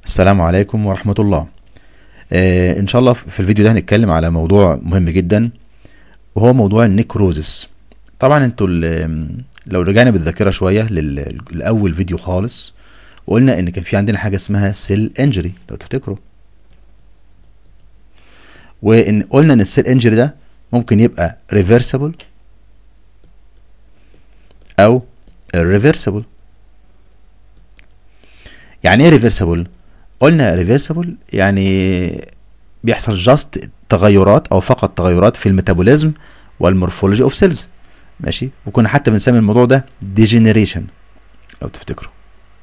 السلام عليكم ورحمة الله آه إن شاء الله في الفيديو ده هنتكلم على موضوع مهم جدا وهو موضوع النيكروزس طبعا انتوا ال- لو رجعنا بالذاكرة شوية لل- لأول فيديو خالص وقلنا إن كان في عندنا حاجة اسمها سيل انجري لو تفتكروا وإن قلنا إن السيل انجري ده ممكن يبقى ريفرسبل أو irreversible يعني ايه ريفرسبل قلنا ريفرسبل يعني بيحصل جاست تغيرات او فقط تغيرات في الميتابوليزم والمورفولوجي اوف سيلز ماشي وكنا حتى بنسمي الموضوع ده ديجنريشن لو تفتكروا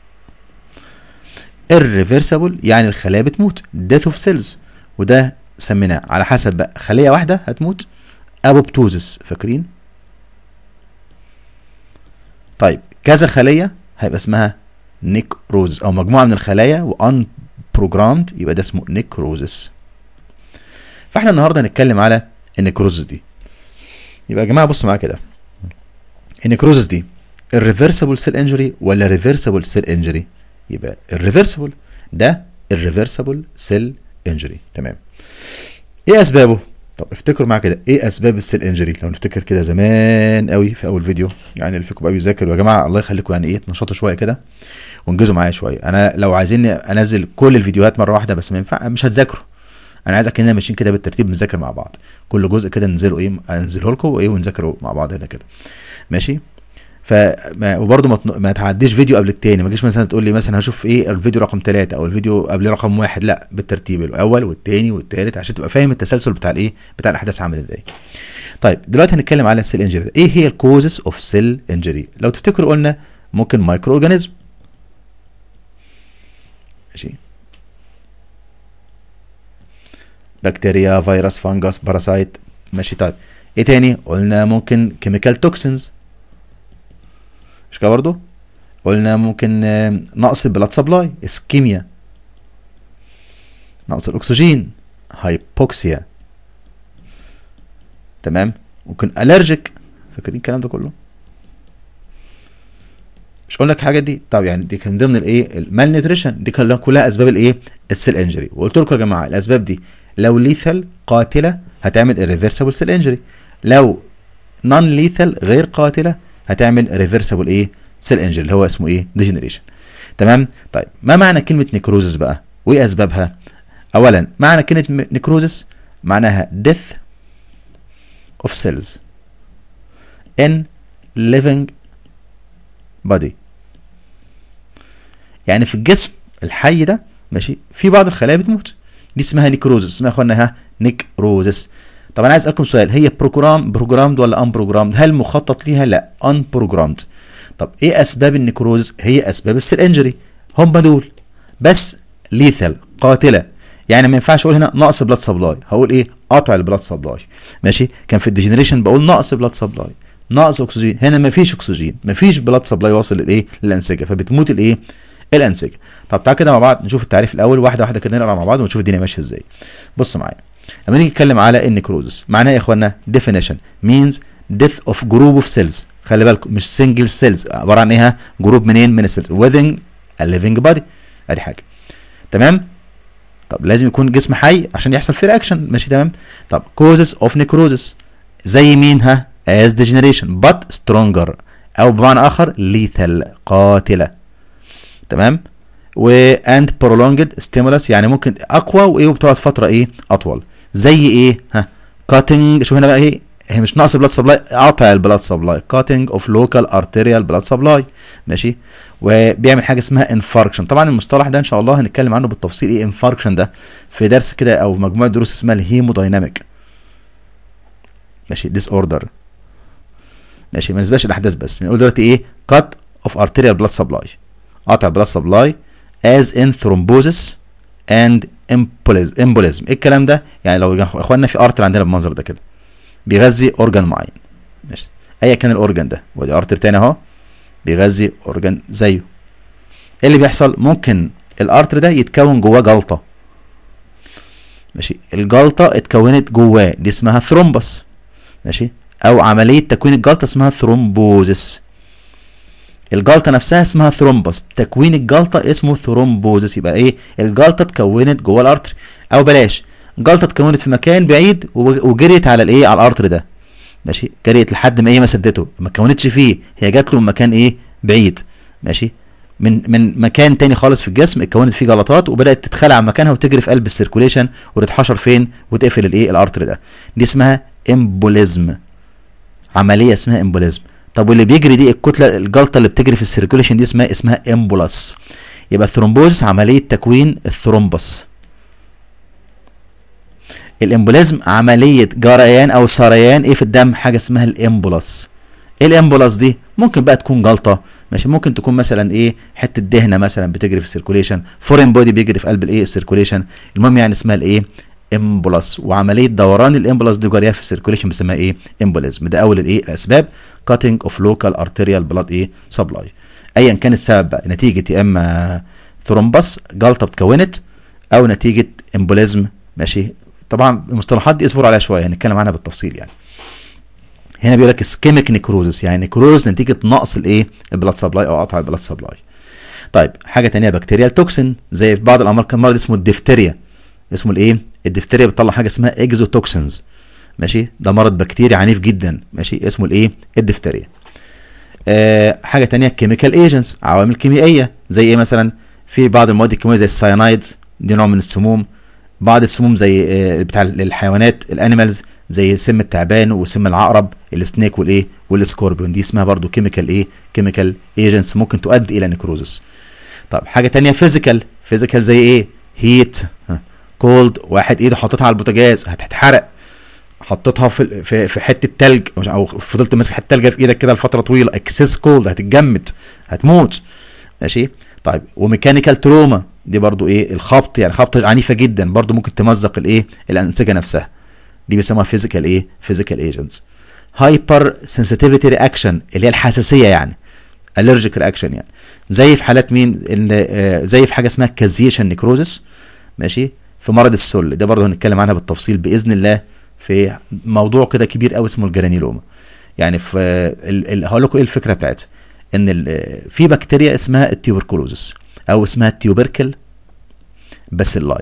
الريفرسبل يعني الخلايا بتموت ديث اوف سيلز وده سميناه على حسب بقى خليه واحده هتموت ابوبتوزس فاكرين طيب كذا خليه هيبقى اسمها نيكروز او مجموعه من الخلايا وان بروجرامد يبقى ده اسمه نيكروزس فاحنا النهارده هنتكلم على النيكروزس دي يبقى يا جماعه بصوا معايا كده النيكروزس دي الريفرسبل سيل انجري ولا ريفرسبل سيل انجري يبقى الريفرسبل ده الريفرسبل سيل انجري تمام ايه اسبابه طب افتكروا معايا كده ايه اسباب السيل انجري لو نفتكر كده زمان قوي في اول فيديو يعني اللي فيكم بقى بيذاكر يا جماعه الله يخليكم يعني ايه تنشطوا شويه كده وانجزوا معايا شويه انا لو عايزيني انزل كل الفيديوهات مره واحده بس ما ينفع مش هتذاكروا انا عايزك كده ماشيين كده بالترتيب نذاكر مع بعض كل جزء كده ننزله ايه انزله لكم وايه ونذاكروا مع بعض هنا كده ماشي ف وبرده ما, تن- ما تعديش فيديو قبل التاني ما تجيش مثلا تقول لي مثلا هشوف ايه الفيديو رقم ثلاثة او الفيديو قبل رقم واحد لا بالترتيب الاول والتاني والتالت عشان تبقى فاهم التسلسل بتاع الايه بتاع الاحداث عامل ازاي طيب دلوقتي هنتكلم على السيل انجري ايه هي الكوزز اوف سيل انجري لو تفتكروا قلنا ممكن مايكرو اورجانيزم ماشي بكتيريا فيروس فانجس باراسايت ماشي طيب ايه تاني قلنا ممكن كيميكال توكسينز مش كده برضو قلنا ممكن آه، نقص البلاد سبلاي اسكيميا نقص الاكسجين هايبوكسيا تمام ممكن الرجيك فاكرين الكلام ده كله مش قلنا لك الحاجات دي طب يعني دي كان ضمن الايه المال نيوتريشن دي كلها كلها اسباب الايه السيل انجري وقلت لكم يا جماعه الاسباب دي لو ليثل قاتله هتعمل irreversible سيل انجري لو نون ليثل غير قاتله هتعمل ريفرسبل ايه سيل انجري اللي هو اسمه ايه ديجنريشن تمام طيب ما معنى كلمه نيكروزس بقى وايه اسبابها اولا معنى كلمه نيكروزس معناها death of cells in living body يعني في الجسم الحي ده ماشي في بعض الخلايا بتموت دي اسمها نيكروزس اسمها يا اخوانا ها نيكروزس طب انا عايز اسالكم سؤال هي بروجرام بروجرامد ولا ان بروجرامد هل مخطط ليها لا ان بروجرامد طب ايه اسباب النيكروز هي اسباب السيل انجري هم دول بس ليثل قاتله يعني ما ينفعش اقول هنا نقص بلاد سبلاي هقول ايه قطع البلاد سبلاي ماشي كان في الديجنريشن بقول نقص بلاد سبلاي نقص اكسجين هنا ما فيش اكسجين ما فيش بلاد سبلاي واصل للايه للانسجه فبتموت الايه الانسجه طب تعالى كده مع بعض نشوف التعريف الاول واحده واحده كده نقرا مع بعض ونشوف الدنيا ماشيه ازاي بص معايا لما نيجي نتكلم على النيكروزس معناها يا اخوانا definition means death of group of cells خلي بالكم مش single cells عباره عن ايه جروب منين من السيلز within a living body ادي حاجه تمام طب لازم يكون جسم حي عشان يحصل فيه رياكشن ماشي تمام طب causes of necrosis زي مين ها as degeneration but stronger او بمعنى اخر lethal قاتله تمام و and prolonged stimulus يعني ممكن اقوى وايه وبتقعد فتره ايه اطول زي ايه ها cutting شوف هنا بقى ايه هي مش نقص بلاد سبلاي قطع البلاد سبلاي cutting of local arterial blood supply ماشي وبيعمل حاجه اسمها انفاركشن طبعا المصطلح ده ان شاء الله هنتكلم عنه بالتفصيل ايه انفاركشن ده في درس كده او مجموعه دروس اسمها الهيمودايناميك ماشي ديس اوردر ماشي ما نسبقش الاحداث بس نقول دلوقتي ايه cut of arterial blood supply قطع blood supply as in thrombosis and embolism embolism ايه الكلام ده يعني لو يا اخوانا في ارتر عندنا بالمنظر ده كده بيغذي اورجان معين ماشي ايا كان الاورجان ده ودي ارتر تاني اهو بيغذي اورجان زيه ايه اللي بيحصل ممكن الارتر ده يتكون جواه جلطه ماشي الجلطه اتكونت جواه دي اسمها ثرومبس ماشي او عمليه تكوين الجلطه اسمها ثرومبوزس الجلطه نفسها اسمها ثرومبس تكوين الجلطه اسمه ثرومبوزس يبقى ايه الجلطه اتكونت جوه الارتري او بلاش جلطه اتكونت في مكان بعيد وجريت على الايه على الارتري ده ماشي جريت لحد ما ايه ما سدته ما كونتش فيه هي جات له من مكان ايه بعيد ماشي من من مكان تاني خالص في الجسم اتكونت فيه جلطات وبدات تتخلع عن مكانها وتجري في قلب السيركوليشن وتتحشر فين وتقفل الايه الارتري ده دي اسمها امبوليزم عمليه اسمها امبوليزم طب واللي بيجري دي الكتله الجلطه اللي بتجري في السيركوليشن دي اسمها اسمها امبولاس يبقى الثرومبوز عمليه تكوين الثرومبس الامبوليزم عمليه جريان او سريان ايه في الدم حاجه اسمها الامبولاس ايه الامبولاس دي ممكن بقى تكون جلطه ماشي ممكن تكون مثلا ايه حته دهنه مثلا بتجري في السيركوليشن فورين بودي بيجري في قلب الايه السيركوليشن المهم يعني اسمها الايه امبولاس وعمليه دوران الامبولاس دي جاريه في السيركوليشن بنسميها ايه امبوليزم ده اول الايه الاسباب كاتنج اوف لوكال ارتيريال بلاد ايه سبلاي ايا كان السبب بقى نتيجه يا اما ثرومبس جلطه اتكونت او نتيجه امبوليزم ماشي طبعا المصطلحات دي اصبروا عليها شويه هنتكلم عنها بالتفصيل يعني هنا بيقول لك اسكيميك نيكروزس يعني نيكروز نتيجه نقص الايه البلاد سبلاي او قطع البلاد سبلاي طيب حاجه ثانيه بكتيريال توكسين زي في بعض الامراض كان مرض اسمه الدفتيريا اسمه الايه الدفتيريا بتطلع حاجه اسمها اكزوتوكسينز ماشي ده مرض بكتيري عنيف جدا ماشي اسمه الايه الدفتيريا آه حاجه ثانيه كيميكال ايجنتس عوامل كيميائيه زي ايه مثلا في بعض المواد الكيميائيه زي الساينايدز دي نوع من السموم بعض السموم زي آه بتاع الحيوانات الانيمالز زي سم التعبان وسم العقرب السنيك والايه والسكوربيون دي اسمها برضو كيميكال ايه كيميكال ايجنتس ممكن تؤدي الى نيكروزس طب حاجه تانية فيزيكال فيزيكال زي ايه هيت كولد واحد ايده حاططها على البوتاجاز هتتحرق حطيتها في في, في حته تلج او فضلت ماسك حته تلج في ايدك كده لفتره طويله اكسس كولد هتتجمد هتموت ماشي طيب وميكانيكال تروما دي برضو ايه الخبط يعني خبطه عنيفه جدا برضو ممكن تمزق الايه الانسجه نفسها دي بيسموها فيزيكال ايه فيزيكال ايجنتس هايبر سنسيتيفيتي رياكشن اللي هي الحساسيه يعني الرجيك رياكشن يعني زي في حالات مين ان آه زي في حاجه اسمها كازيشن نيكروزس ماشي في مرض السل ده برضه هنتكلم عنها بالتفصيل باذن الله في موضوع كده كبير قوي اسمه الجرانيلوما يعني في هقول لكم ايه الفكره بتاعتها ان في بكتيريا اسمها التيوبركلوزس او اسمها التيوبركل باسيلاي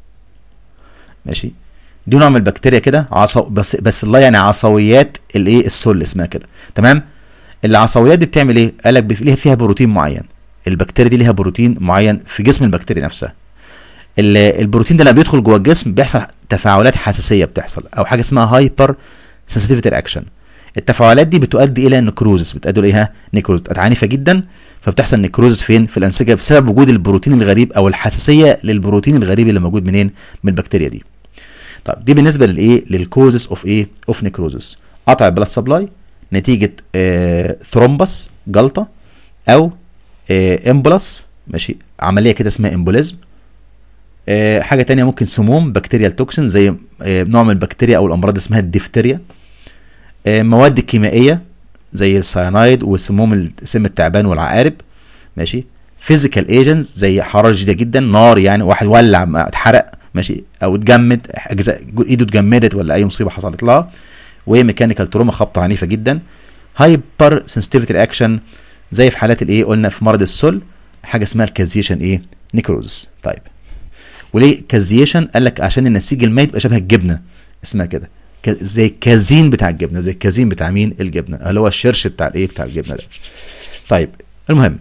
ماشي دي نوع من البكتيريا كده عصو بس بس الله يعني عصويات الايه السل اسمها كده تمام العصويات دي بتعمل ايه قال لك ليها فيها بروتين معين البكتيريا دي ليها بروتين معين في جسم البكتيريا نفسها البروتين ده لما بيدخل جوه الجسم بيحصل تفاعلات حساسيه بتحصل او حاجه اسمها هايبر سنسيتيفيتي رياكشن التفاعلات دي بتؤدي الى نكروزس بتؤدي الى نيكروز عنيفه جدا فبتحصل نيكروزس فين في الانسجه بسبب وجود البروتين الغريب او الحساسيه للبروتين الغريب اللي موجود منين من البكتيريا دي طيب دي بالنسبه للايه للكوزس اوف ايه اوف نيكروزس قطع البلاد سبلاي نتيجه آه ثرومبس جلطه او آه امبولس ماشي عمليه كده اسمها امبوليزم آه حاجه تانية ممكن سموم بكتيريال توكسين زي آه نوع من البكتيريا او الامراض اسمها الدفتيريا آه مواد كيميائيه زي السيانايد وسموم سم التعبان والعقارب ماشي فيزيكال ايجنتس زي حراره شديده جدا نار يعني واحد ولع اتحرق ماشي او اتجمد اجزاء ايده اتجمدت ولا اي مصيبه حصلت لها وميكانيكال تروما خبطه عنيفه جدا هايبر سنسيتيفيتي رياكشن زي في حالات الايه قلنا في مرض السل حاجه اسمها الكازيشن ايه نيكروزس طيب وليه كازيشن قال لك عشان النسيج الميت يبقى شبه الجبنه اسمها كده زي الكازين بتاع الجبنه زي الكازين بتاع مين الجبنه اللي هو الشرش بتاع الايه بتاع الجبنه ده طيب المهم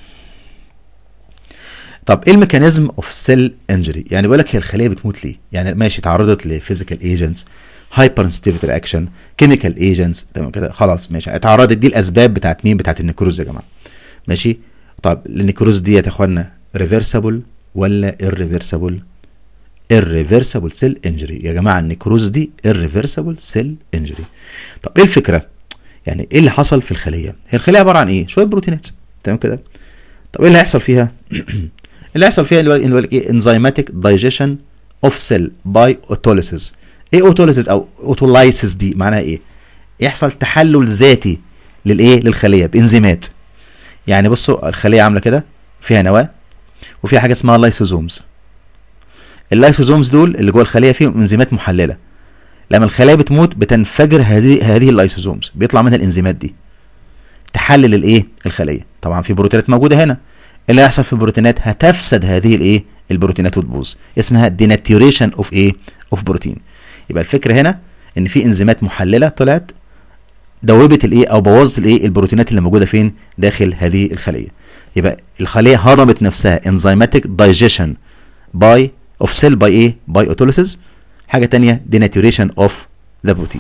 طب ايه الميكانيزم اوف سيل انجري يعني بيقول لك هي الخليه بتموت ليه يعني ماشي تعرضت لفيزيكال ايجنتس هايبر سنسيتيفيتي رياكشن كيميكال ايجنتس تمام كده خلاص ماشي اتعرضت دي الاسباب بتاعت مين بتاعت النيكروز يا جماعه ماشي طب النيكروز دي يا اخوانا ريفرسبل ولا irreversible irreversible cell injury يا جماعه النيكروز دي irreversible cell injury طب ايه الفكره يعني ايه اللي حصل في الخليه هي الخليه عباره عن ايه شويه بروتينات تمام كده طب ايه اللي هيحصل فيها اللي هيحصل فيها اللي هو ايه انزيماتيك دايجيشن اوف سيل باي اوتوليسيس ايه اوتوليسيس او اوتولايسيس دي معناها ايه يحصل تحلل ذاتي للايه للخليه بانزيمات يعني بصوا الخليه عامله كده فيها نواه وفي حاجه اسمها لايسوزومز اللايسوزومز دول اللي جوه الخليه فيهم انزيمات محلله لما الخلايا بتموت بتنفجر هذه هذه اللايسوزومز بيطلع منها الانزيمات دي تحلل الايه الخليه طبعا في بروتينات موجوده هنا إيه اللي هيحصل في البروتينات هتفسد هذه الايه البروتينات وتبوظ اسمها ديناتيوريشن اوف ايه اوف بروتين يبقى الفكره هنا ان في انزيمات محلله طلعت دوبت الايه او بوظت الايه البروتينات اللي موجوده فين داخل هذه الخليه يبقى الخليه هرمت نفسها انزيماتيك دايجيشن باي اوف سيل باي ايه باي اوتوليسيس حاجه تانية ديناتوريشن اوف ذا بروتين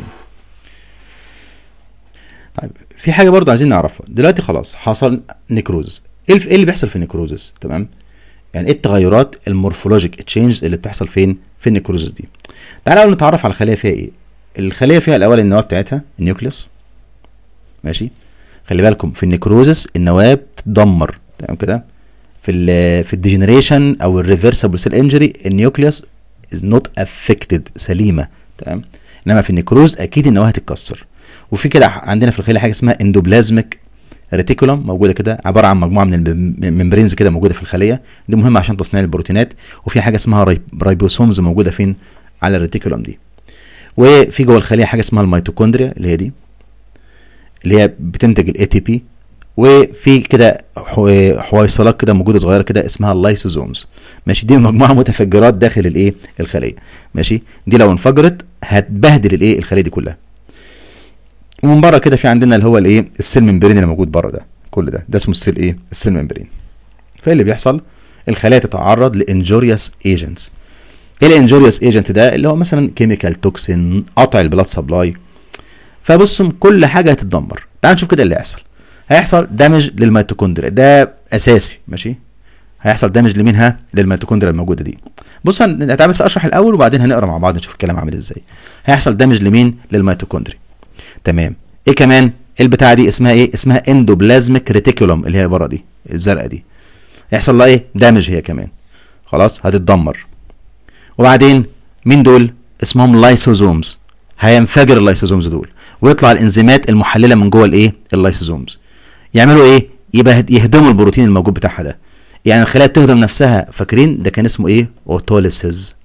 طيب في حاجه برضو عايزين نعرفها دلوقتي خلاص حصل نيكروزس ايه الف- إيه اللي بيحصل في النيكروزس تمام يعني ايه التغيرات المورفولوجيك تشينجز اللي بتحصل فين في النيكروزس دي تعالى اول نتعرف على الخليه فيها ايه الخليه فيها الاول النواه بتاعتها النيوكليوس ماشي خلي بالكم في النيكروزس النواه بتتدمر تمام كده في ال في الديجنريشن او الريفرسبل سيل انجري النيوكليوس از نوت افكتد سليمه تمام انما في النيكروز اكيد النواه هتتكسر وفي كده عندنا في الخليه حاجه اسمها اندوبلازميك ريتيكولم موجوده كده عباره عن مجموعه من الممبرينز كده موجوده في الخليه دي مهمه عشان تصنيع البروتينات وفي حاجه اسمها راي- رايبوسومز موجوده فين على الريتيكولم دي وفي جوه الخليه حاجه اسمها الميتوكوندريا اللي هي دي اللي هي بتنتج الاي تي بي وفي كده حو- حويصلات كده موجوده صغيره كده اسمها اللايسوزومز ماشي دي مجموعه متفجرات داخل الايه الخليه ماشي دي لو انفجرت هتبهدل الايه الخليه دي كلها ومن بره كده في عندنا اللي هو الايه السيل ممبرين اللي موجود بره ده كل ده ده اسمه السيل ايه السيل ممبرين فايه اللي بيحصل الخلايا تتعرض لانجوريوس ايجنتس ايه الانجوريوس ايجنت ده اللي هو مثلا كيميكال توكسين قطع البلاد سبلاي فبصوا كل حاجه هتتدمر تعال نشوف كده اللي هيحصل هيحصل دامج للميتوكوندريا ده اساسي ماشي هيحصل دامج لمين ها للميتوكوندريا الموجوده دي بص هن- تعال بس اشرح الاول وبعدين هنقرا مع بعض نشوف الكلام عامل ازاي هيحصل دامج لمين للميتوكوندريا تمام ايه كمان البتاعه دي اسمها ايه اسمها اندوبلازميك ريتيكولوم اللي هي بره دي الزرقاء دي يحصل لها ايه دامج هي كمان خلاص هتتدمر وبعدين مين دول اسمهم لايسوزومز هينفجر اللايسوزومز دول ويطلع الانزيمات المحلله من جوه الايه اللايسوزومز يعملوا ايه يبقى يهدموا البروتين الموجود بتاعها ده يعني الخلايا بتهدم نفسها فاكرين ده كان اسمه ايه اوتوليسيز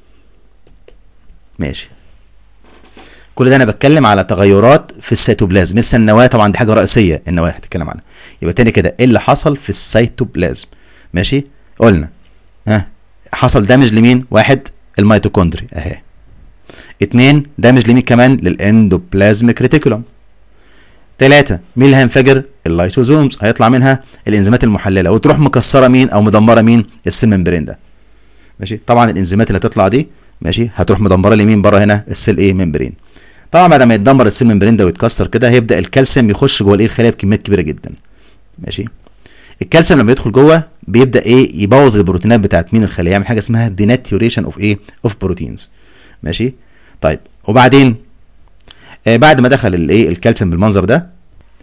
ماشي كل ده انا بتكلم على تغيرات في السيتوبلازم لسه النواه طبعا دي حاجه رئيسيه النواه هتتكلم عنها يبقى تاني كده ايه اللي حصل في السيتوبلازم ماشي قلنا ها حصل دامج لمين واحد الميتوكوندري اهي اتنين دامج لمين كمان للاندوبلازميك ريتيكولوم تلاتة مين اللي هينفجر اللايسوزومز هيطلع منها الانزيمات المحلله وتروح مكسره مين او مدمره مين السيل ممبرين ده ماشي طبعا الانزيمات اللي هتطلع دي ماشي هتروح مدمره لمين بره هنا السيل ايه ممبرين طبعا بعد ما يتدمر السيل ممبرين ده ويتكسر كده هيبدا الكالسيوم يخش جوه الايه الخلايا بكميات كبيره جدا ماشي الكالسيوم لما يدخل جوه بيبدا ايه يبوظ البروتينات بتاعت مين الخليه يعمل حاجه اسمها ديناتيوريشن اوف ايه اوف بروتينز ماشي طيب وبعدين آه بعد ما دخل الايه الكالسيوم بالمنظر ده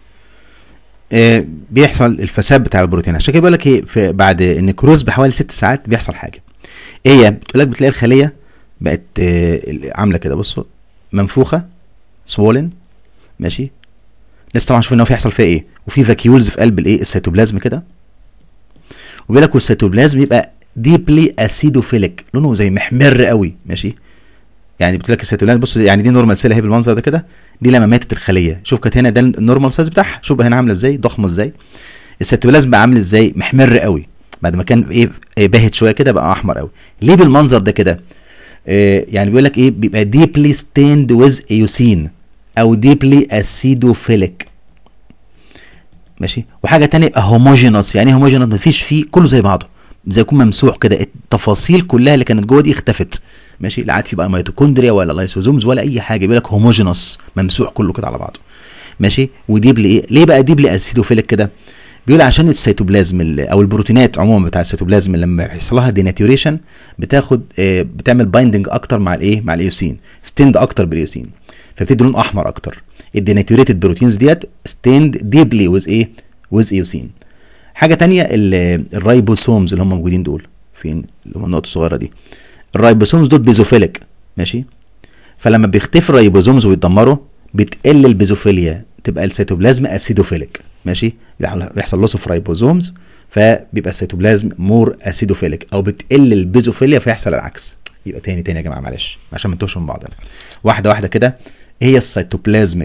آه بيحصل الفساد بتاع البروتين عشان كده بيقول لك ايه في بعد النكروز بحوالي ست ساعات بيحصل حاجه ايه هي بتقول لك بتلاقي الخليه بقت آه عامله كده بصوا منفوخه سوولن ماشي لسه طبعا شوف ان هو في يحصل فيها ايه وفي فاكيولز في قلب الايه السيتوبلازم كده وبيقول لك والسيتوبلازم يبقى ديبلي اسيدوفيليك لونه زي محمر قوي ماشي يعني بتقول لك السيتوبلازم بص يعني دي نورمال سيل اهي بالمنظر ده كده دي لما ماتت الخليه شوف كانت هنا ده النورمال سايز بتاعها شوف هنا عامله ازاي ضخمه ازاي السيتوبلازم بقى عامل ازاي محمر قوي بعد ما كان ايه إيه باهت شويه كده بقى احمر قوي ليه بالمنظر ده كده إيه يعني بيقول لك ايه بيبقى ديبلي ستيند ويز ايوسين او ديبلي اسيدوفيليك ماشي وحاجه تانية يبقى هوموجينوس يعني ايه هوموجينوس مفيش فيه كله زي بعضه زي يكون ممسوح كده التفاصيل كلها اللي كانت جوه دي اختفت ماشي لا عاد في بقى ميتوكوندريا ولا لايسوزومز ولا اي حاجه بيقول لك هوموجينوس ممسوح كله كده على بعضه ماشي وديبلي ايه ليه بقى ديبلي اسيدوفيليك كده بيقول عشان السيتوبلازم ال- او البروتينات عموما بتاع السيتوبلازم لما يحصل لها ديناتيوريشن بتاخد آه، بتعمل بايندنج اكتر مع الايه مع الايوسين ستيند اكتر بالايوسين فبتدي لون احمر اكتر الديناتيوريتد بروتينز ديت ستيند ديبلي ويز ايه ويز ايوسين حاجه تانية ال- الرايبوسومز اللي هم موجودين دول فين اللي هم النقطه الصغيره دي الرايبوسومز دول بيزوفيليك ماشي فلما بيختفي الرايبوزومز ويتدمروا بتقل البيزوفيليا تبقى السيتوبلازم اسيدوفيليك ماشي بيحصل لوس اوف رايبوزومز فبيبقى السيتوبلازم مور اسيدوفيليك او بتقل البيزوفيليا فيحصل العكس يبقى تاني تاني يا جماعه معلش عشان ما نتوهش من بعض واحده واحده كده ايه هي السيتوبلازميك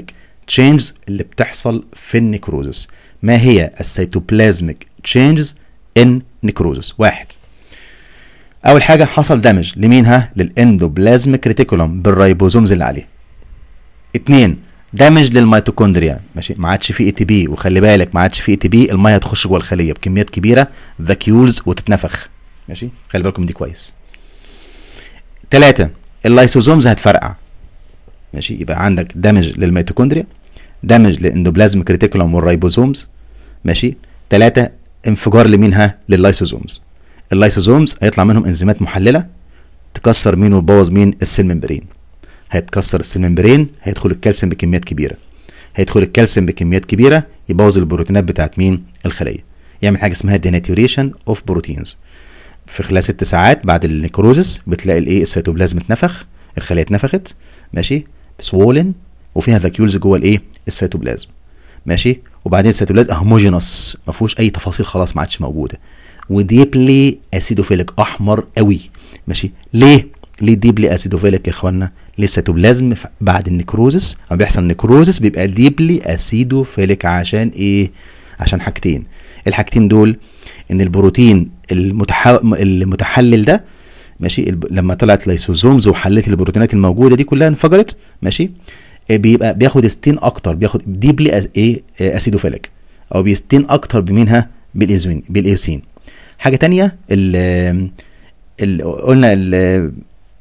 تشينجز اللي بتحصل في النيكروزس ما هي السيتوبلازميك تشينجز ان نيكروزس واحد اول حاجه حصل دامج لمينها للاندوبلازميك ريتيكولوم بالرايبوزومز اللي عليه اتنين دامج للميتوكوندريا ماشي ما عادش فيه اي تي بي وخلي بالك ما عادش فيه اي تي بي الميه هتخش جوه الخليه بكميات كبيره فاكيولز وتتنفخ ماشي خلي بالكم دي كويس ثلاثة اللايسوزومز هتفرقع ماشي يبقى عندك دامج للميتوكوندريا دامج للاندوبلازميك ريتيكولوم والرايبوزومز ماشي ثلاثة انفجار لمينها لللايسوزومز اللايسوزومز هيطلع منهم انزيمات محلله تكسر مين وتبوظ مين السيل ممبرين هيتكسر السيل ممبرين هيدخل الكالسيوم بكميات كبيره هيدخل الكالسيوم بكميات كبيره يبوظ البروتينات بتاعت مين الخليه يعمل حاجه اسمها ديناتوريشن اوف بروتينز في خلال ست ساعات بعد النيكروزس بتلاقي الايه السيتوبلازم اتنفخ الخليه اتنفخت ماشي سوولن وفيها فاكيولز جوه الايه السيتوبلازم ماشي وبعدين السيتوبلازم هوموجينوس ما فيهوش اي تفاصيل خلاص ما عادش موجوده وديبلي اسيدوفيليك احمر قوي ماشي ليه ليه ديبلي اسيدوفيليك يا اخوانا ليه السيتوبلازم بعد النيكروزس او بيحصل نيكروزس بيبقى ديبلي اسيدوفيليك عشان ايه عشان حاجتين الحاجتين دول ان البروتين المتح... المتحلل ده ماشي الب... لما طلعت لايسوزومز وحلت البروتينات الموجوده دي كلها انفجرت ماشي بيبقى بياخد ستين اكتر بياخد ديبلي أز... ايه اسيدوفيليك او بيستين اكتر بمنها بالايزوين بالايوسين حاجه تانية ال ال قلنا ال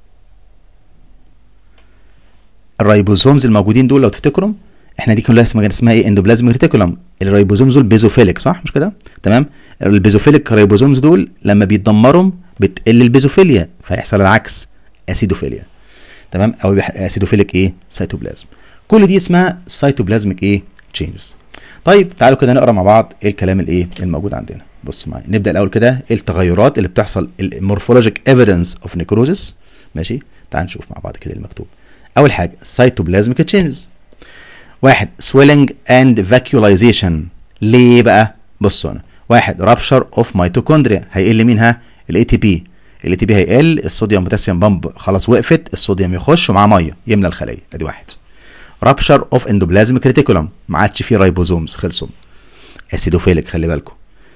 الرايبوزومز الموجودين دول لو تفتكروا احنا دي كلها اسمها اسمها ايه اندوبلازميك ريتيكولم الرايبوزومز دول بيزوفيليك صح مش كده تمام البيزوفيليك رايبوزومز دول لما بيتدمروا بتقل البيزوفيليا فيحصل العكس اسيدوفيليا تمام او اسيدوفيليك ايه سيتوبلازم كل دي اسمها سيتوبلازميك ايه تشينجز طيب تعالوا كده نقرا مع بعض ايه الكلام الايه الموجود عندنا بص معايا نبدا الاول كده ايه التغيرات اللي بتحصل المورفولوجيك ايفيدنس اوف نيكروزس ماشي تعال نشوف مع بعض كده المكتوب اول حاجه سيتوبلازميك تشينجز واحد swelling and vacuolization ليه بقى بصوا هنا واحد رابشر اوف ميتوكوندريا هيقل منها الاي تي بي الاي تي بي هيقل الصوديوم بوتاسيوم بامب خلاص وقفت الصوديوم يخش ومعاه ميه يملى الخليه ادي واحد رابشر اوف اندوبلازميك ريتيكولم ما عادش فيه رايبوزومز خلصوا اسيدوفيليك خلي بالكم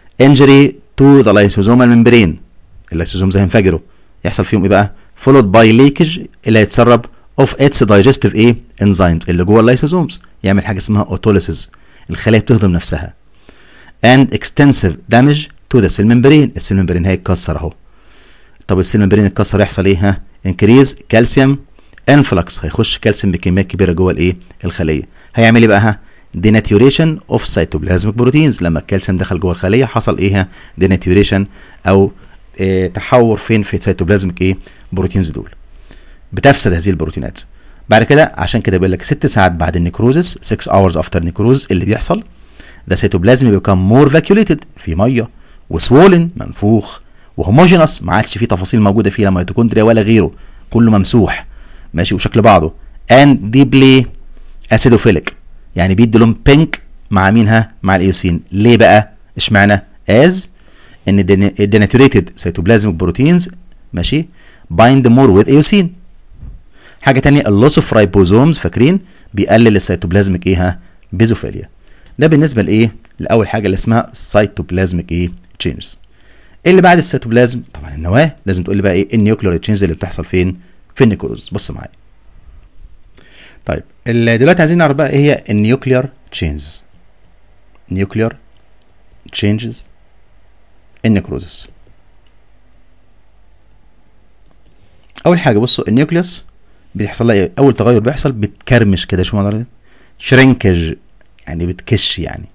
انجري تو ذا لايسوزومال ممبرين اللايسوزومز هينفجروا يحصل فيهم ايه بقى فولود باي ليكج اللي هيتسرب اوف اتس دايجستيف ايه انزيمز اللي جوه اللايسوزومز يعمل حاجه اسمها اوتوليسيس الخلايا بتهضم نفسها and extensive damage to the cell membrane السيل ممبرين هيتكسر اهو طب السيل ممبرين اتكسر يحصل ايه ها انكريز كالسيوم انفلكس هيخش كالسيوم بكميات كبيره جوه الايه الخليه هيعمل ايه بقى ها ديناتيوريشن اوف سيتوبلازميك بروتينز لما الكالسيوم دخل جوه الخليه حصل ايه ها ديناتيوريشن او إيه تحور فين في السيتوبلازميك ايه بروتينز دول بتفسد هذه البروتينات بعد كده عشان كده بيقول لك ست ساعات بعد النيكروزس 6 hours after necrosis اللي بيحصل ده سيتوبلازم بيكون مور فاكيوليتد في ميه وسوولن منفوخ وهوموجينس ما عادش فيه تفاصيل موجوده فيه لا ميتوكوندريا ولا غيره كله ممسوح ماشي وشكل بعضه and deeply acidophilic يعني بيدي لون بينك مع مينها مع الايوسين ليه بقى اشمعنى از ان الديناتوريتد سيتوبلازميك بروتينز ماشي بايند مور وذ ايوسين حاجه تانية اللوس اوف رايبوزومز فاكرين بيقلل السيتوبلازميك ايه ها بيزوفيليا ده بالنسبه لايه لاول حاجه اللي اسمها سيتوبلازميك ايه تشينجز اللي بعد السيتوبلازم طبعا النواه لازم تقول لي بقى ايه النيوكلير تشينجز اللي بتحصل فين في النيكروز بص معايا طيب دلوقتي عايزين نعرف بقى ايه هي النيوكلير تشينجز نيوكلير تشينجز النيكروزس اول حاجه بصوا النيوكليوس بيحصل لها ايه اول تغير بيحصل بتكرمش كده شو معنى شرينكج يعني بتكش يعني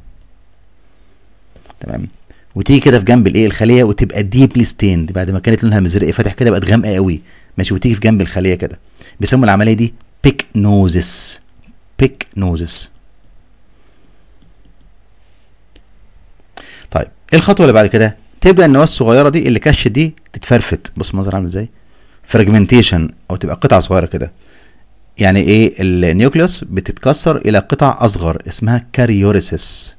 تمام وتيجي كده في جنب الايه الخليه وتبقى ديبلي ستيند بعد ما كانت لونها مزرق فاتح كده بقت غامقه قوي ماشي وتيجي في جنب الخليه كده بيسموا العمليه دي بيك نوزس بيك نوزس طيب ايه الخطوه اللي بعد كده تبدا النواه الصغيره دي اللي كشت دي تتفرفت بص المنظر عامل ازاي فراجمنتيشن او تبقى قطع صغيره كده يعني ايه النيوكليوس بتتكسر الى قطع اصغر اسمها كاريوريسيس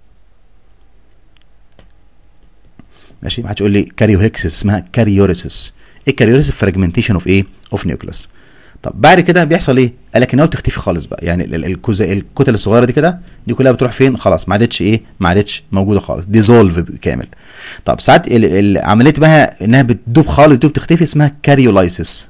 ماشي ما حدش يقول لي كاريوهكسس اسمها كاريوريسيس ايه كاريوريسيس فراجمنتيشن اوف ايه اوف نيوكليوس طب بعد كده بيحصل ايه قال لك النواه بتختفي خالص بقى يعني ال- ال- الكوز- الكتل الصغيره دي كده دي كلها بتروح فين خلاص ما عادتش ايه ما عادتش موجوده خالص ديزولف كامل طب ساعات ال- ال- عمليه بقى انها بتدوب خالص دي بتختفي اسمها كاريولايسيس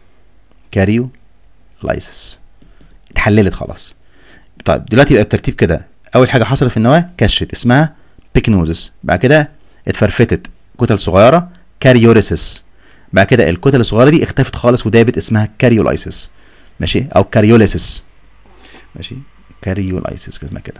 كاريولايسيس اتحللت خلاص طيب دلوقتي يبقى الترتيب كده اول حاجه حصلت في النواه كشت اسمها بيكنوزس بعد كده اتفرفتت كتل صغيره كاريوريسيس بعد كده الكتل الصغيره دي اختفت خالص ودابت اسمها كاريولايسيس ماشي او كاريوليسيس ماشي كاريولايسيس كده اسمها كده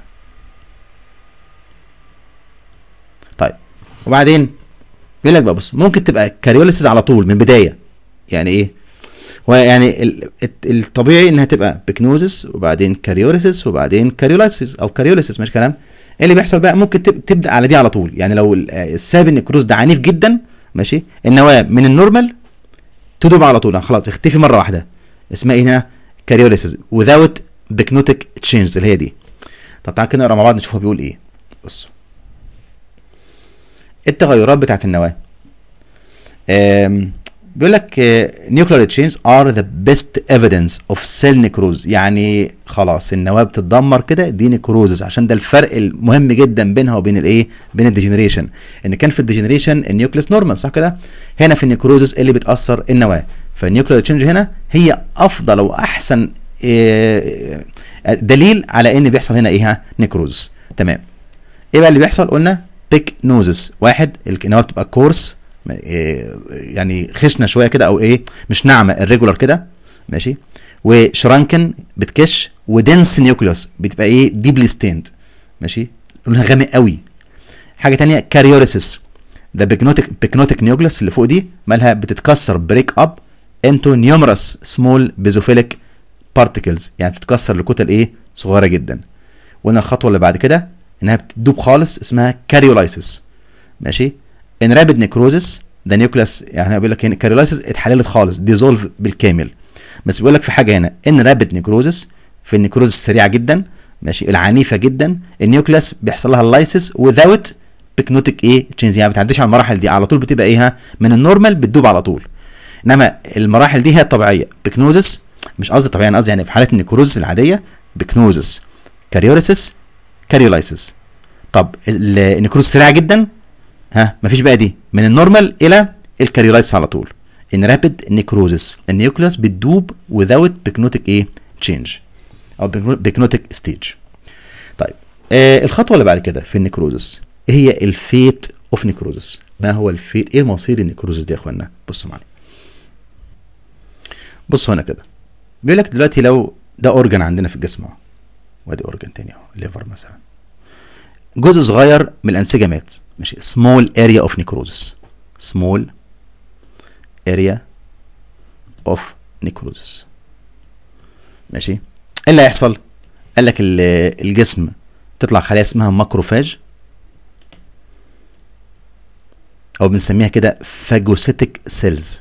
طيب وبعدين بيقول لك بقى بص ممكن تبقى كاريوليسيس على طول من بدايه يعني ايه هو يعني ال- الت- الطبيعي انها تبقى بيكنوزس وبعدين كاريوليسيس وبعدين كاريولايسيس او كاريوليسيس مش كلام ايه اللي بيحصل بقى ممكن تب- تبدا على دي على طول يعني لو ال- آه، السبب النكروز ده عنيف جدا ماشي النواه من النورمال تدوب على طول خلاص اختفي مره واحده اسمها ايه هنا كاريوليسيس without بيكنوتيك تشينج اللي هي دي طب تعالى كده نقرا مع بعض نشوف هو بيقول ايه بص التغيرات بتاعت النواه آم، بيقول لك نيوكلير تشينج ار ذا بيست ايفيدنس اوف سيل نيكروز يعني خلاص النواه بتتدمر كده دي نيكروزز عشان ده الفرق المهم جدا بينها وبين الايه بين الديجنريشن ان كان في الديجنريشن النيوكليس نورمال صح كده هنا في النيكروزز اللي بتاثر النواه فالنيوكلير تشينج هنا هي افضل واحسن آه، دليل على ان بيحصل هنا ايه ها نيكروزس تمام ايه بقى اللي بيحصل قلنا بيك نوزس واحد النواه بتبقى كورس إيه، يعني خشنه شويه كده او ايه مش ناعمه الريجولار كده ماشي وشرانكن بتكش ودنس نيوكليوس بتبقى ايه ديبلي ستيند ماشي لونها غامق قوي حاجه تانية كاريوريسيس ده بيكنوتيك بيكنوتيك نيوكليوس اللي فوق دي مالها بتتكسر بريك اب انتو نيومرس سمول بيزوفيليك بارتكلز يعني بتتكسر لكتل ايه صغيره جدا وقلنا الخطوه اللي بعد كده انها بتدوب خالص اسمها كاريولايسيس ماشي ان رابid نيكروزس ده نيوكلاس يعني بيقول لك هنا كاريولايسيس اتحللت خالص ديزولف بالكامل بس بيقول لك في حاجه هنا ان رابid نيكروزس في النيكروزس السريعه جدا ماشي العنيفه جدا النيوكلاس بيحصل لها اللايسيس without بيكنوتيك ايه تشينج يعني ما بتعديش على المراحل دي على طول بتبقى ايه ها من النورمال بتدوب على طول انما المراحل دي هي الطبيعيه بيكنوزس مش قصدي طبيعي انا قصدي يعني في حاله النيكروزس العاديه بيكنوزس كاريوريسيس كاريولايسيس طب ال- النيكروز سريعه جدا ها مفيش بقى دي من النورمال الى الكاريولايسيس على طول ان رابيد نيكروزس النيوكلاس بتدوب without بيكنوتيك ايه تشينج او بيكنوتيك ستيج طيب آه الخطوه اللي بعد كده في النيكروزس ايه هي الفيت اوف نيكروزس ما هو الفيت ايه مصير النيكروزس دي يا اخوانا بصوا معايا بصوا هنا كده بيقول لك دلوقتي لو ده اورجن عندنا في الجسم اهو وادي اورجن تاني اهو ليفر مثلا جزء صغير من الانسجه مات ماشي small area of necrosis small area of necrosis ماشي ايه اللي هيحصل قال لك ال- الجسم تطلع خلايا اسمها ماكروفاج او بنسميها كده فاجوسيتك سيلز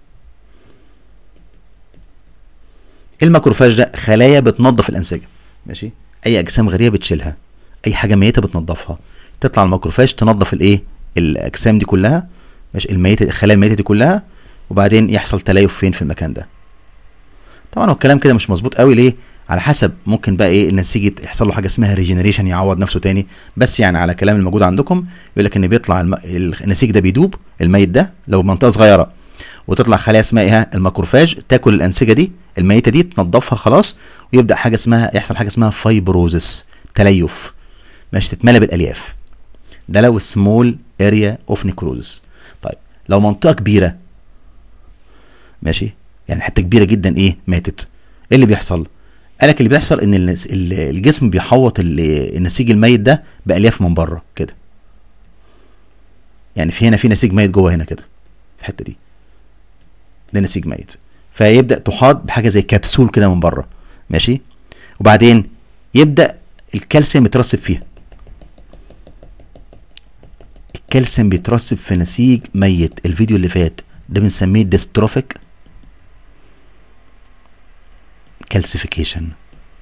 الماكروفاج ده خلايا بتنظف الانسجه ماشي اي اجسام غريبه بتشيلها اي حاجه ميته بتنظفها تطلع الماكروفاج تنظف الايه الاجسام دي كلها ماشي الميته الخلايا الميته دي كلها وبعدين يحصل تليف فين في المكان ده طبعا هو الكلام كده مش مظبوط قوي ليه على حسب ممكن بقى ايه النسيج يحصل له حاجه اسمها ريجنريشن يعوض نفسه تاني بس يعني على كلام الموجود عندكم يقول لك ان بيطلع الم... النسيج ده بيدوب الميت ده لو منطقه صغيره وتطلع خلايا اسمها ايه الماكروفاج تاكل الانسجه دي الميته دي تنظفها خلاص ويبدا حاجه اسمها يحصل حاجه اسمها فايبروزس تليف ماشي تتملى بالالياف ده لو سمول اريا اوف نيكروزس طيب لو منطقه كبيره ماشي يعني حته كبيره جدا ايه ماتت ايه اللي بيحصل قالك اللي بيحصل ان النس- ال- الجسم بيحوط ال- النسيج الميت ده بالياف من بره كده يعني في هنا في نسيج ميت جوه هنا كده في الحته دي ده نسيج ميت فيبدا تحاط بحاجه زي كبسول كده من بره ماشي وبعدين يبدا الكالسيوم يترسب فيها الكالسيوم بيترسب في نسيج ميت الفيديو اللي فات ده بنسميه ديستروفيك كالسيفيكيشن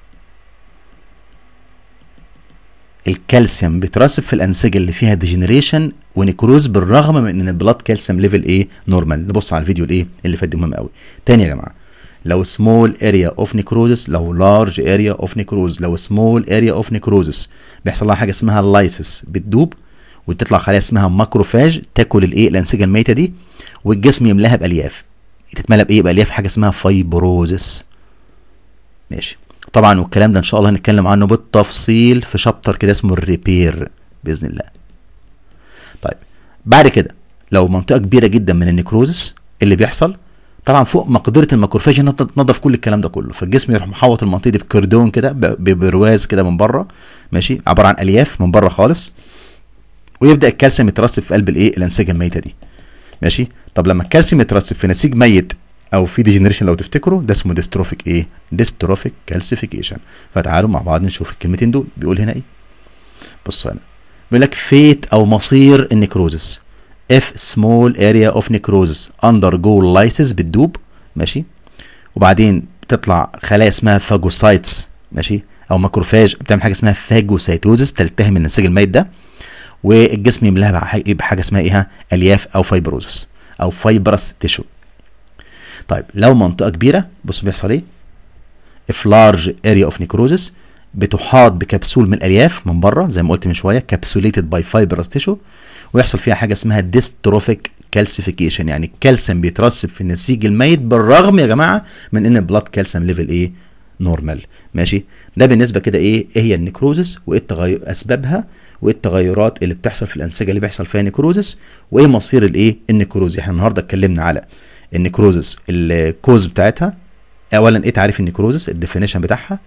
الكالسيوم بيترسب في الانسجه اللي فيها ديجنريشن ونيكروز بالرغم من ان البلاد كالسيوم ليفل ايه نورمال نبص على الفيديو الايه اللي فات دي مهم قوي تاني يا جماعه لو small area of necrosis لو large area of necrosis لو small area of necrosis بيحصل لها حاجه اسمها لايسس بتدوب وتطلع خلايا اسمها ماكروفاج تاكل الايه الانسجه الميته دي والجسم يملاها بالياف تتملى بايه بالياف حاجه اسمها فايبروزس ماشي طبعا والكلام ده ان شاء الله هنتكلم عنه بالتفصيل في شابتر كده اسمه الريبير باذن الله طيب بعد كده لو منطقه كبيره جدا من النكروزس اللي بيحصل طبعا فوق مقدره الماكروفاج انها تنظف كل الكلام ده كله فالجسم يروح محوط المنطقه دي بكردون كده ببرواز كده من بره ماشي عباره عن الياف من بره خالص ويبدا الكالسيوم يترسب في قلب الايه الانسجه الميته دي ماشي طب لما الكالسيوم يترسب في نسيج ميت او في ديجنريشن لو تفتكروا ده اسمه ديستروفيك ايه ديستروفيك كالسيفيكيشن فتعالوا مع بعض نشوف الكلمتين دول بيقول هنا ايه بصوا هنا بيقول لك فيت او مصير النكروزس if small area of necrosis undergo lysis بتدوب ماشي وبعدين بتطلع خلايا اسمها فاجوسايتس ماشي او ماكروفاج بتعمل حاجه اسمها فاجوسايتوزس تلتهم النسيج الميت ده والجسم يملاها بحاجه اسمها ايه الياف او فايبروزس او فايبرس تيشو طيب لو منطقه كبيره بص بيحصل ايه if large area of necrosis بتحاط بكبسول من الالياف من بره زي ما قلت من شويه capsulated by fibrous tissue ويحصل فيها حاجه اسمها ديستروفيك كالسيفيكيشن يعني الكالسيوم بيترسب في النسيج الميت بالرغم يا جماعه من ان البلاد كالسيوم ليفل ايه نورمال ماشي ده بالنسبه كده ايه ايه هي النكروزس وايه التغير اسبابها وايه التغيرات اللي بتحصل في الانسجه اللي بيحصل فيها نكروزس وايه مصير الايه النكروز احنا النهارده اتكلمنا على النكروزس الكوز بتاعتها اولا ايه تعريف النكروزس الديفينيشن بتاعها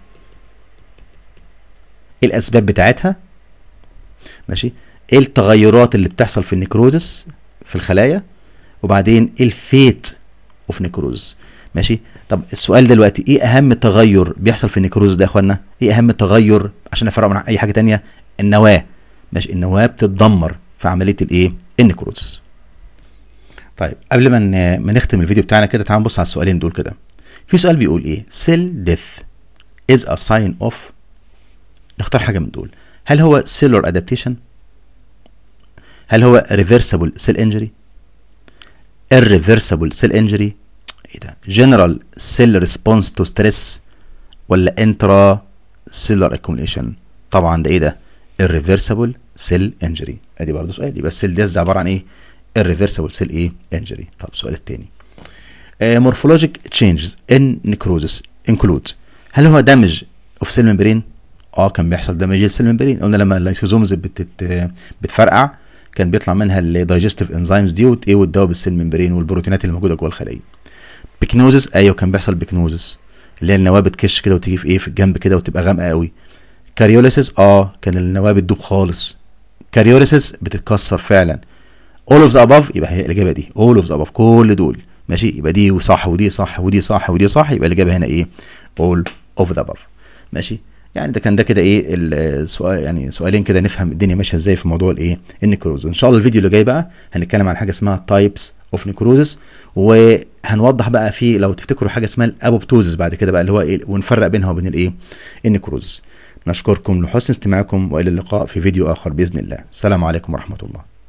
ايه الاسباب بتاعتها ماشي ايه التغيرات اللي بتحصل في النكروزس في الخلايا وبعدين ايه الفيت اوف نكروز ماشي طب السؤال دلوقتي ايه اهم تغير بيحصل في النكروز ده يا اخوانا ايه اهم تغير عشان نفرق من اي حاجه تانية النواه ماشي النواه بتتدمر في عمليه الايه النكروز طيب قبل ما ما نختم الفيديو بتاعنا كده تعال نبص على السؤالين دول كده في سؤال بيقول ايه cell death is a sign of نختار حاجه من دول هل هو cellular adaptation هل هو reversible cell injury irreversible cell injury ايه ده general cell response to stress ولا intra cellular accumulation طبعا ده ايه ده irreversible cell injury ادي برضه سؤال يبقى السيل ديز عباره عن ايه irreversible cell ايه injury طب السؤال الثاني uh, morphologic changes in necrosis include هل هو damage of cell membrane اه كان بيحصل دامج للسيل ممبرين قلنا لما اللايسوزومز بتت... بتفرقع كان بيطلع منها الدايجستيف انزيمز دي وت... ايه وتداوب السيل ممبرين والبروتينات اللي موجوده جوه الخلايا بيكنوزس ايوه كان بيحصل بيكنوزس اللي هي النواه بتكش كده وتيجي في ايه في الجنب كده وتبقى غامقه قوي كاريوليسيس اه كان النواه بتدوب خالص كاريوليسيس بتتكسر فعلا all of the above يبقى هي الاجابه دي all of the above كل دول ماشي يبقى دي صح ودي صح ودي صح ودي صح يبقى الاجابه هنا ايه all of the above ماشي يعني ده كان ده كده ايه السؤال يعني سؤالين كده نفهم الدنيا ماشيه ازاي في موضوع الايه النكروز ان شاء الله الفيديو اللي جاي بقى هنتكلم عن حاجه اسمها تايبس اوف نكروزس وهنوضح بقى في لو تفتكروا حاجه اسمها الابوبتوزس بعد كده بقى اللي هو ايه ونفرق بينها وبين الايه النكروزس نشكركم لحسن استماعكم والى اللقاء في فيديو اخر باذن الله السلام عليكم ورحمه الله